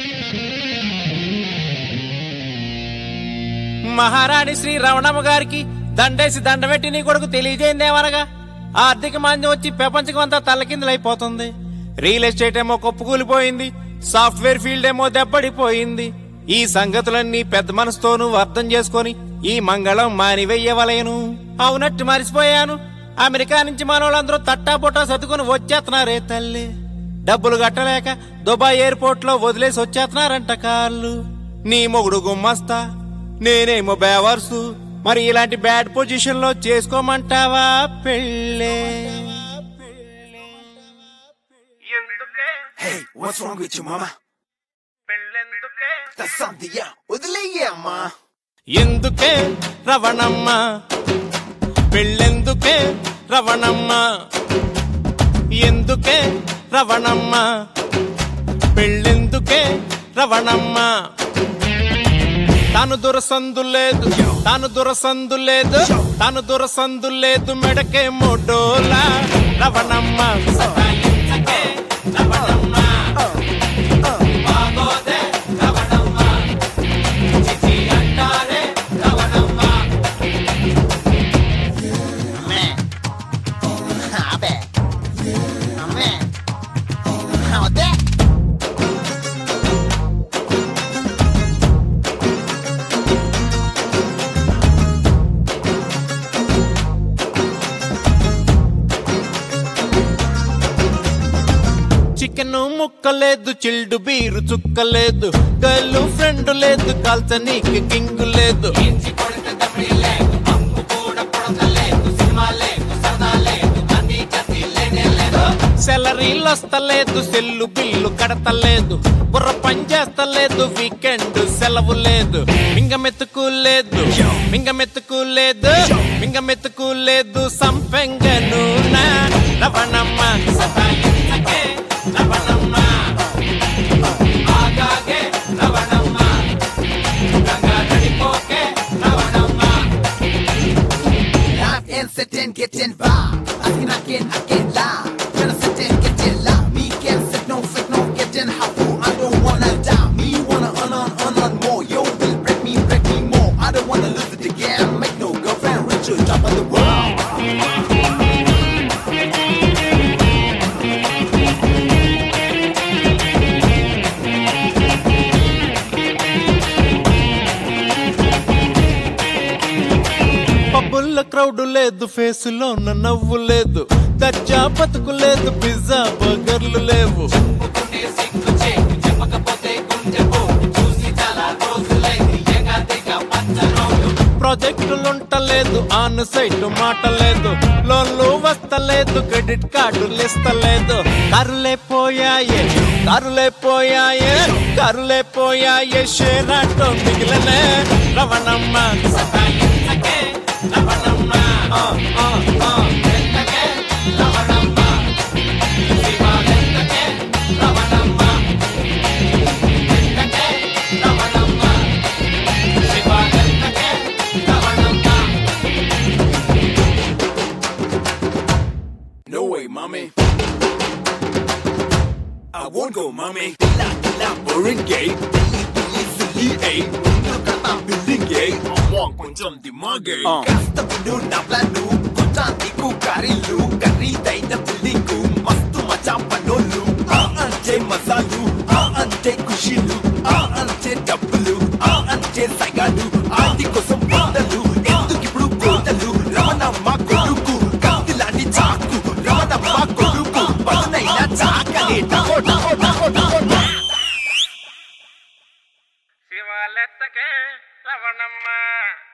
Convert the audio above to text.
మహారాణి శ్రీ రమణమ్మ గారికి దండేసి దండబెట్టి నీ కొడుకు తెలియజేయిందేమనగా ఆర్థిక మాంద్యం వచ్చి ప్రపంచం అంతా తల్లకిందులైపోతుంది రియల్ ఎస్టేట్ ఏమో కొప్పుకూలిపోయింది సాఫ్ట్వేర్ ఫీల్డ్ ఏమో దెబ్బడిపోయింది ఈ సంగతులన్నీ పెద్ద మనసుతోనూ అర్థం చేసుకొని ఈ మంగళం మానివెయ్యవలేను అవునట్టు మరిచిపోయాను అమెరికా నుంచి మనోళ్ళందరూ తట్టాపుట్టా సర్దుకొని వచ్చేస్తున్నారే తల్లి డబ్బులు కట్టలేక దుబాయ్ ఎయిర్పోర్ట్ లో వదిలేసి వచ్చేస్తున్నారంట కార్లు నీ మొగుడు గుమ్మస్తా నేనేమో బేవర్సు మరి ఇలాంటి బ్యాడ్ పొజిషన్ లో చేసుకోమంటావా పెళ్ళే ఎందుకే Hey, what's wrong with you, mama? పెళ్ళెందుకే That's something, yeah. వదిలేయమ్మా ఎందుకే రవణమ్మ పెళ్ళెందుకే రవణమ్మ ఎందుకే రవణమ్మ పెళ్ళెందుకే రవణమ్మ తాను దురసందు లేదు తాను దురసందు లేదు తాను దురసందు లేదు మెడకే మొడోలా రవణమ్మ సతాయించకే రవణమ్మ బాగోదే రవణమ్మ చిచి అంటారే రవణమ్మ అమ్మే అబ్బే అమ్మే వద్దే చికెన్ ముక్కలేదు చిల్డు బీరు చుక్కలేదు గర్ల్ ఫ్రెండ్ లేదు కాల్చ నీకు కింగ్ లేదు సెలరీలు వస్తలేదు సెల్లు బిల్లు కడతలేదు బుర్ర పని చేస్తలేదు వీకెండ్ సెలవు లేదు మింగమెత్తుకు లేదు మింగమెత్తుకు లేదు మింగమెత్తుకు లేదు సంపెంగను నా రవణమ్మ సతాయించకే రవణమ్మ ఆగాగే రవణమ్మ గంగా నడిపోకే Ravanamma Life and sit and get in bar. Asking again, again, lie. Tryna sit and get in lie. Me can't sit, no fit, no get in. How fool, I don't wanna die. Me wanna earn on, earn on more. Yo, will break me, break me more. I don't wanna lose it again. Make no girlfriend, richer, top of the world. పబ్బుల్ల crowd లేదు ఫేసులో నవ్వు లేదు దర్జా బతుకు లేదు pizza బర్గర్లు లేవు ప్రాజెక్టులుంటలేదు on site మాట లేదు లోన్లు వస్తలేదు క్రెడిట్ కార్డులు ఇస్తలేదు కరులే పోయాయే కరులే పోయాయే కరులే పోయాయే షేర్ ఆటో మిగిలనే రవణమ్మ సతాయించకే రవణమ్మ ఆ, ఆ, ఆ. ఎంతకే Ravanamma శివాలెంతకే Ravanamma ఎంతకే Ravanamma శివాలెంతకే Ravanamma No way, mommy. I won't go, mommy. Tila, tila, boring gay. Tili, tili, silly, ay. Mundu kata building gay. Among కొంచెం దిమాగే కాస్త విను నా ప్లాను కొంచెం నీకు కారీలు ఖరీదైన బిల్డింగ్ మస్తు మజా పనోళ్ళు ఆ అంటే మజాలు ఆ అంటే ఖుషీలు ఆ అంటే డబ్బులు ఆ అంటే సగాలు ఆది కోసం పొందలు ఎందుకు ఇప్పుడు కోతలు రమణమ్మ కొడుకు కత్తిలాంటి చాకు రమణమ్మ కొడుకు పదునైన చాకలి టకో టకో టకో టకో టకో. శివాలెత్తకే రవణమ్మ